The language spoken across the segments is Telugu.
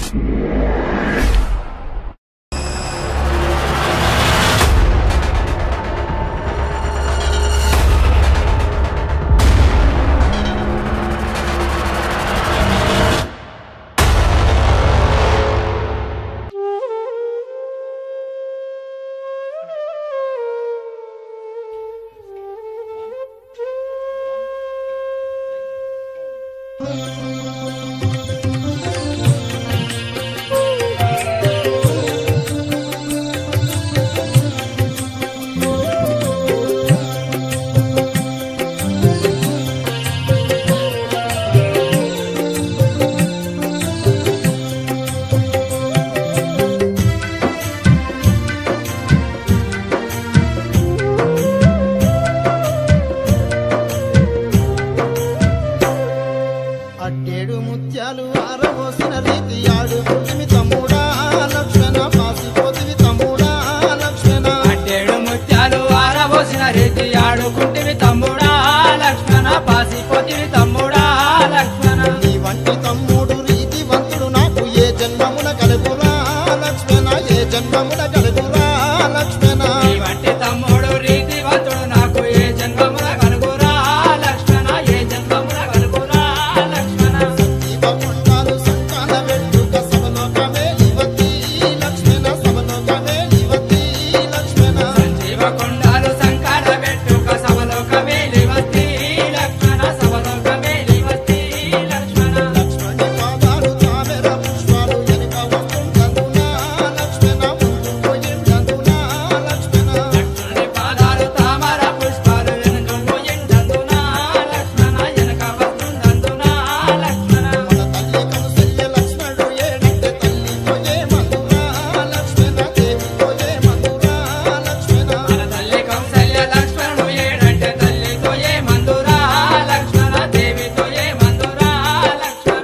అట్టేడు ముత్యాలు ఆరబోసిన రీతి ఆడుకుంటిమి తమ్ముడా లక్ష్మణ పాసిపోతివి తమ్ముడా లక్ష్మణ అట్టేడు ముత్యాలు ఆరబోసిన రీతి ఆడుకుంటివి తమ్ముడా లక్ష్మణ పాసిపోతివి తమ్ముడా లక్ష్మణ నీ వంటి తమ్ముడు రీతి వంతుడు నాకు ఏ జన్మమున కలుగురా లక్ష్మణ ఏ జన్మమున కలుగురా లక్ష్మణ నీ వంటి తమ్ముడు రీతివంతుడు నాకు ఏ జన్మమున కలుగురా లక్ష్మణ ఏ జన్మమున కలుగురా లక్ష్మణ జీవకుండాలు సంతాన వెట్టుక సవలోకమే లివతి లక్ష్మణ సవలోకమే లివతి లక్ష్మణ సంజీవ కొండాలు సంకార పెట్టుక సవలోకమే లివతి లక్ష్మణ సవలోకమే లివతి లక్ష్మణ లక్ష్మణి పాదాలు తామెర పుష్పాలు ఎనుక వస్తుందందునా లక్ష్మణ ముందు పోయిందందునా లక్ష్మణ లక్ష్మణుని పాదాలు తామర పుష్పాలు వెనుక ఎండందునా లక్ష్మణ వెనక వస్తుందందునా లక్ష్మణ మన తల్లి కౌసల్య లక్ష్మణుడు ఏడంటే తల్లితో ఏ మందురా లక్ష్మణ దేవితో ఏ మందురా లక్ష్మణ మన తల్లి కౌసల్య లక్ష్మణుడు ఏడంటే తల్లితో ఏ మందురా లక్ష్మణ దేవితో ఏ మందురా లక్ష్మణ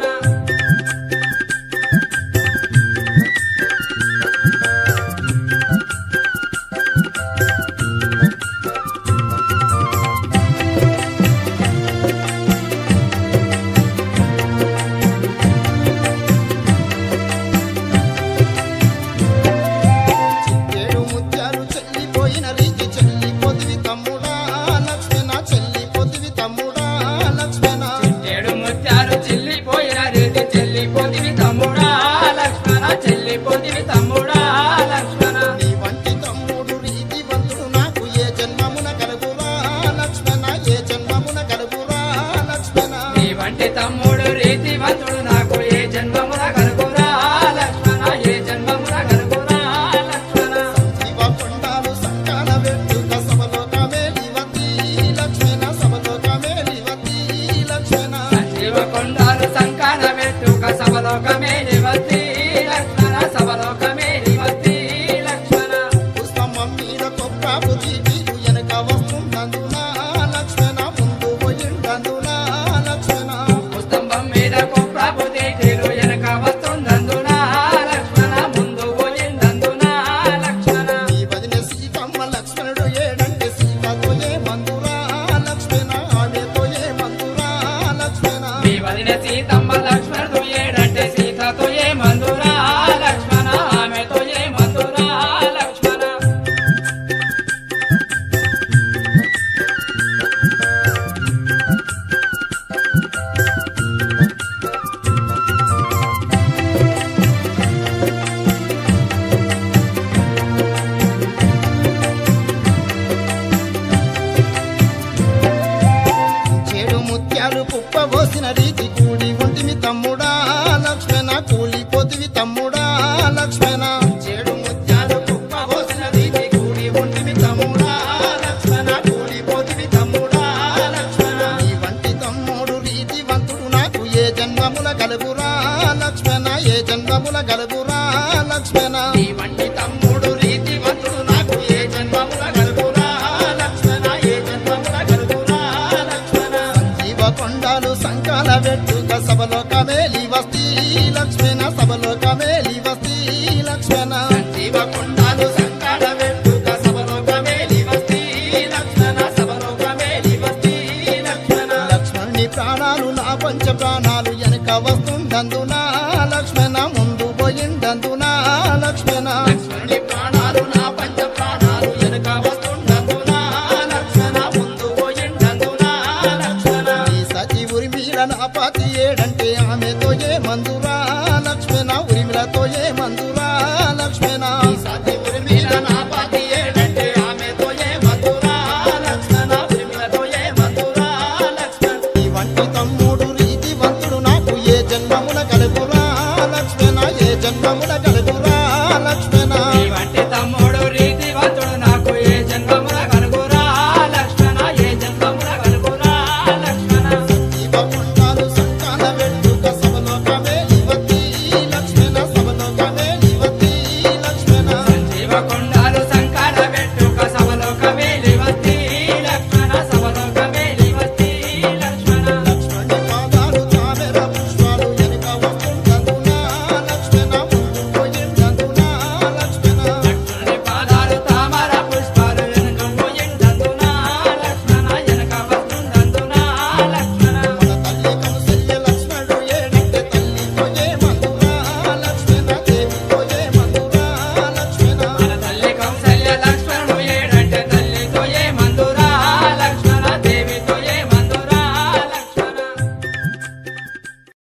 ఏడు ముత్యాలు చెల్లిపోయిన రీతి చెల్లిపోతివి తమ్ముడా లక్ష్మణ చెల్లిపోతివి తమ్ముడా లక్ష్మణ ఏడు ముత్యాలు చెల్లిపోయిన రీతి చెల్లిపోతివి తమ్ముడా లక్ష్మణ చెల్లిపోతివి తమ్ముడా లక్ష్మణ నీ వంటి తమ్ముడు రీతి వంతుడు నాకు ఏ జన్మమున కలుగురా లక్ష్మణ ఏ జన్మమున కలుగురా లక్ష్మణ నీ వంటి తమ్ముడు రీతివంతుడు నాకు ఏ జన్మమున కలుగురా లక్ష్మణ ఏ జన్మమున కలుగురా లక్ష్మణ శివ కొండాలు సంకాన వెట్టుక సవలోకమే లివతి లక్ష్మణ సవలోకమే లివతి లక్ష్మణ సంజీవ కొండాలు సంకాన వెట్టుక సవలోకమే నివతి లక్ష్మణ సవలోకమే నివతి లక్ష్మణ పుస్తమం మీద కొప్పాపు జీవిలు వెనక వస్తుందందునా లక్ష్మణ ముందు పోయిందందునా లక్ష్మణ పుస్తంభం మీద కుప్రభు దేశీలు వెనక వస్తుందందునా లక్ష్మణ ముందు పోయిందందునా లక్ష్మణ నీ వదిన సీతమ్మ లక్ష్మణుడు ఏడంటే సీతతో ఏ మందురా లక్ష్మణ ఆమెతో ఏ మందురా లక్ష్మణ మీ వదిన సీతమ్మ లక్ష్మణుడు ఏడంటే సీతతో ఏ మందురా లక్ష్మణ ఆమెతో ఏ మందురా లక్ష్మణ చెడు ముత్యాలు కుప్పబోసిన రీతి కూడి ఉంటిమి తమ్ముడా లక్ష్మణ కూలిపోతివి తమ్ముడా లక్ష్మణ చెడు ముత్యాలు కుప్పబోసిన రీతి కూడి ఉంటిమి తమ్ముడా లక్ష్మణ కూలిపోతివి తమ్ముడా లక్ష్మణ నీ వంటి తమ్ముడు రీతి వంతుడు నాకు ఏ జన్మముల కలుగురా లక్ష్మణ ఏ జన్మముల కలుగురా లక్ష్మణ నీ వంటి తమ్ముడు రీతి వంతుడు నాకు ఏ జన్మముల కలుగురా లక్ష్మణ ఏ జన్మముల కలుగురా లక్ష్మణ జీవ కొండాలు సంకాల వెట్టుక సభలోకమే లివస్తి లక్ష్మణ సభలోకమే లివస్తి లక్ష్మణ జీవ కొండాలు సంకాల వెట్టుక సభలోకమే లివస్తి లక్ష్మణ సభలోకమే లివస్తి లక్ష్మణ లక్ష్మణుని ప్రాణాలు నా పంచ ప్రాణాలు వెనక వస్తుందందునా లక్ష్మణ ముందు లేడంటే ఆమెతో ఏ మందురా లక్ష్మణ ఉరిమిలతో ఏ మందురా